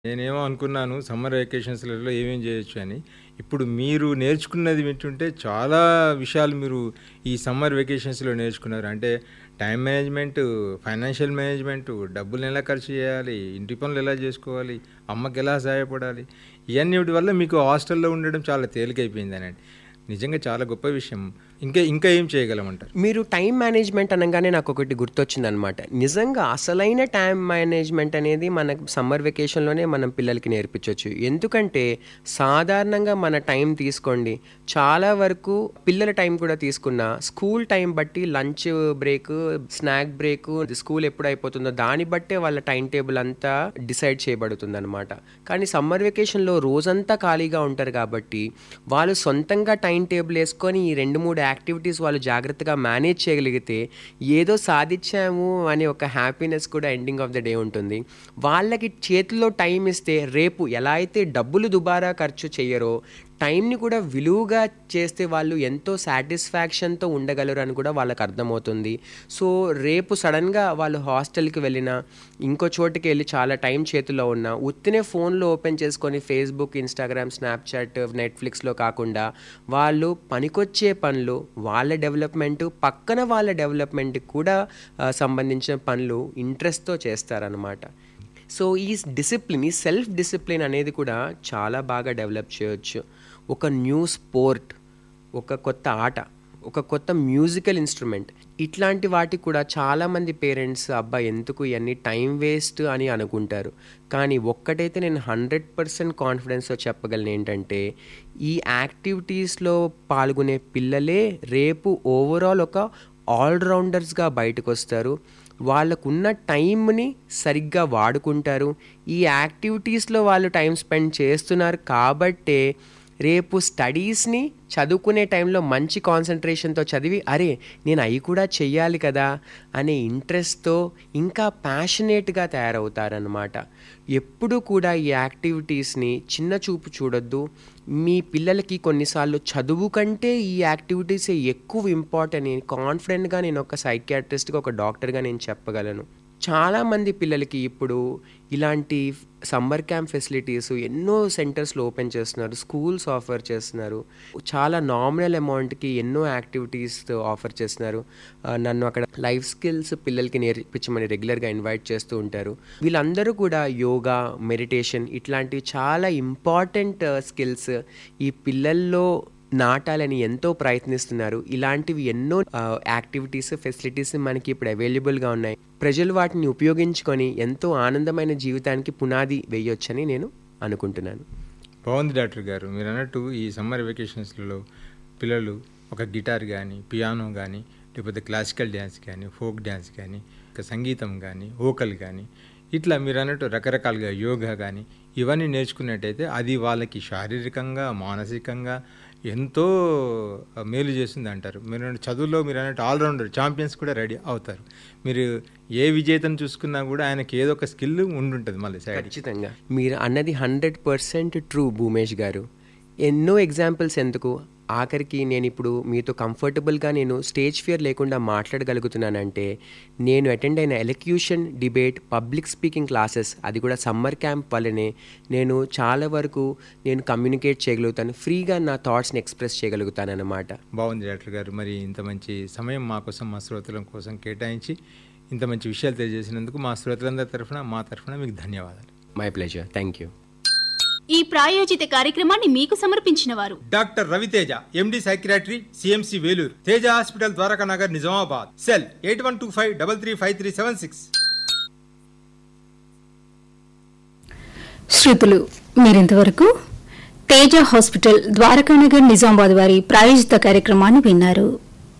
నేనేమో అనుకున్నాను సమ్మర్ వెకేషన్స్‌లలో ఏమేం చేయొచ్చు అని. ఇప్పుడు మీరు నేర్చుకున్నది వింటుంటే చాలా విషయాలు మీరు ఈ సమ్మర్ వెకేషన్స్‌లో నేర్చుకున్నారు. అంటే టైమ్ మేనేజ్‌మెంటు, ఫైనాన్షియల్ మేనేజ్‌మెంటు, డబ్బులెలా ఖర్చు చేయాలి, ఇంటి పనులు ఎలా చేసుకోవాలి, అమ్మకెలా సహాయపడాలి, ఇయన్నిటి వల్ల మీకు హాస్టల్‌లో ఉండడం చాలా తేలికైపోయిందనండి. నిజంగా చాలా గొప్ప విషయం. ఇంకా ఇంకా ఏం చేయగలమంటారు? మీరు టైమ్ మేనేజ్‌మెంట్ అనంగానే నాకొకటి గుర్తొచ్చిందనమాట. నిజంగా అసలైన టైమ్ మేనేజ్‌మెంట్ అనేది మనకు సమ్మర్ వెకేషన్‌లోనే మనం పిల్లలకి నేర్పించొచ్చు. ఎందుకంటే సాధారణంగా మన టైం తీసుకోండి. చాలా వరకు పిల్లల టైం కూడా తీసుకున్నా స్కూల్ టైం బట్టి lunch break, snack break, school ఎప్పుడు అయిపోతుందో దాన్ని బట్టే వాళ్ళ టైమ్ టేబుల్ అంతా డిసైడ్ చేయబడుతుందనమాట. కానీ సమ్మర్ వెకేషన్‌లో రోజంతా ఖాళీగా ఉంటారు కాబట్టి వాళ్ళు సొంతంగా టైమ్ టేబుల్ యేసుకొని ఈ 2, 3 యాక్టివిటీస్ వాళ్ళు జాగ్రత్తగా మేనేజ్ చేయగలిగితే ఏదో సాధించాము అనే ఒక హ్యాపీనెస్ కూడా ఎండింగ్ ఆఫ్ ద డే ఉంటుంది. వాళ్ళకి చేతిలో టైం ఇస్తే రేపు ఎలా అయితే డబ్బులు దుబారా ఖర్చు చెయ్యరో టైంని కూడా విలువగా చేస్తే వాళ్ళు ఎంతో సాటిస్ఫాక్షన్‌తో ఉండగలరు అని కూడా వాళ్ళకి అర్థమవుతుంది. సో రేపు సడెన్‌గా వాళ్ళు హాస్టల్‌కి వెళ్ళినా, ఇంకో చోటుకెళ్ళి చాలా టైం చేతిలో ఉన్నా ఉత్తినే ఫోన్‌లో ఓపెన్ చేసుకొని ఫేస్‌బుక్, ఇన్‌స్టాగ్రామ్, స్నాప్‌చాట్, నెట్‌ఫ్లిక్స్‌లో కాకుండా వాళ్ళు పనికొచ్చే పనులు, వాళ్ళ డెవలప్‌మెంటు, పక్కన వాళ్ళ డెవలప్‌మెంట్‌కి కూడా ఆహ్, సంబంధించిన పనులు ఇంట్రెస్ట్‌తో చేస్తారనమాట. సో ఈ డిసిప్లిన్, ఈ సెల్ఫ్ డిసిప్లిన్ అనేది కూడా చాలా బాగా డెవలప్ చేయొచ్చు. ఒక న్యూ స్పోర్ట్, ఒక కొత్త ఆట, ఒక కొత్త మ్యూజికల్ ఇన్‌స్ట్రుమెంట్ ఇట్లాంటి వాటికి కూడా చాలామంది పేరెంట్స్ అబ్బా! ఎందుకు ఇయన్నీ టైం వేస్ట్ అని అనుకుంటారు. కానీ ఒక్కటైతే నేను 100% కాన్ఫిడెన్స్‌తో చెప్పగలను ఏంటంటే ఈ యాక్టివిటీస్‌లో పాల్గొనే పిల్లలే రేపు ఓవరాల్ ఒక ఆల్ రౌండర్స్‌గా బయటకొస్తారు. వాళ్ళకున్న టైంని సరిగ్గా వాడుకుంటారు. ఈ యాక్టివిటీస్‌లో వాళ్ళు టైమ్ స్పెండ్ చేస్తున్నారు కాబట్టే రేపు స్టడీస్‌ని చదువుకునే టైంలో మంచి కాన్సంట్రేషన్‌తో చదివి అరే! నేను అయి కూడా చెయ్యాలి కదా! అనే ఇంట్రెస్ట్‌తో ఇంకా ప్యాషనేట్‌గా తయారవుతారనమాట. ఎప్పుడూ కూడా ఈ యాక్టివిటీస్‌ని చిన్న చూపు చూడొద్దు. మీ పిల్లలకి కొన్నిసార్లు చదువు కంటే ఈ యాక్టివిటీసే ఎక్కువ ఇంపార్టెంట్ అని కాన్ఫిడెంట్‌గా నేను ఒక సైకియాట్రిస్ట్‌గా, ఒక డాక్టర్‌గా నేను చెప్పగలను. చాలామంది పిల్లలకి ఇప్పుడు ఇలాంటి సమ్మర్ క్యాంప్ ఫెసిలిటీస్ ఎన్నో సెంటర్స్‌లో ఓపెన్ చేస్తున్నారు. స్కూల్స్ ఆఫర్ చేస్తున్నారు. చాలా నామినల్ అమౌంట్‌కి ఎన్నో యాక్టివిటీస్ ఆఫర్ చేస్తున్నారు. ఆహ్, నన్ను అక్కడ లైఫ్ స్కిల్స్ పిల్లలకి నేర్పించమని రెగ్యులర్‌గా ఇన్వైట్ చేస్తూ ఉంటారు. వీళ్ళందరూ కూడా యోగా, మెడిటేషన్ ఇట్లాంటివి చాలా ఇంపార్టెంట్ స్కిల్స్ ఈ పిల్లల్లో నాటాలని ఎంతో ప్రయత్నిస్తున్నారు. ఇలాంటివి ఎన్నో ఆహ్, యాక్టివిటీస్, ఫెసిలిటీస్ మనకి ఇప్పుడు అవైలబుల్‌గా ఉన్నాయి. ప్రజలు వాటిని ఉపయోగించుకొని ఎంతో ఆనందమైన జీవితానికి పునాది వేయొచ్చని నేను అనుకుంటున్నాను. బావుంది డాక్టర్ గారు. మీరన్నట్టు ఈ సమ్మర్ వెకేషన్స్‌లలో పిల్లలు ఒక గిటార్ గానీ, పియానో గానీ, లేకపోతే క్లాసికల్ డ్యాన్స్ గానీ, ఫోక్ డ్యాన్స్ గానీ, ఇంకా సంగీతం గానీ, వోకల్ గానీ ఇట్లా మీరన్నట్టు రకరకాలుగా యోగా గానీ ఇవన్నీ నేర్చుకున్నట్టయితే అది వాళ్ళకి శారీరకంగా, మానసికంగా ఎంతో మేలు చేస్తుందంటారు. మీరన్నట్టు చదువులో మీరన్నట్టు ఆల్ రౌండర్ చాంపియన్స్ కూడా రెడీ అవుతారు. మీరు ఏ విజేతను చూసుకున్నా కూడా ఆయనకి ఏదో ఒక స్కిల్ ఉండుంటది మళ్ళీ సైడ్‌కి. ఖచ్చితంగా. మీరు అన్నది 100% ట్రూ భూమేష్ గారు. ఎన్నో ఎగ్జాంపుల్స్ ఎందుకు ఆఖరికి నేనిప్పుడు మీతో కంఫర్టబుల్‌గా నేను స్టేజ్ ఫియర్ లేకుండా మాట్లాడగలుగుతున్నానంటే నేను అటెండ్ అయిన elocution, debate, public speaking classes అది కూడా సమ్మర్ క్యాంప్ వల్లనే నేను చాలా వరకు నేను కమ్యూనికేట్ చేయగలుగుతాను. ఫ్రీగా నా థాట్స్‌ని ఎక్స్‌ప్రెస్ చేయగలుగుతాననమాట. బావుంది డాక్టర్ గారు. మరి ఇంత మంచి సమయం మా కోసం, మా శ్రోతల కోసం కేటాయించి ఇంత మంచి విషయాలు తెలియజేసినందుకు మా శ్రోతలందరి తరఫున, మా తరఫున మీకు ధన్యవాదాలు. My pleasure. Thank you. ఈ ప్రాయోజిత కార్యక్రమాన్ని మీకు సమర్పించిన వారు doctor Raviteja MD psychiatry CMC Vellore Teja hospital Dwaraka Nagar Nizamabad cell eight one two five double three five three seven six శ్రోతలు మీరింతవరకు తేజ హాస్పిటల్ ద్వారకానగర్ నిజామాబాద్ వారి ప్రాయోజిత కార్యక్రమాన్ని విన్నారు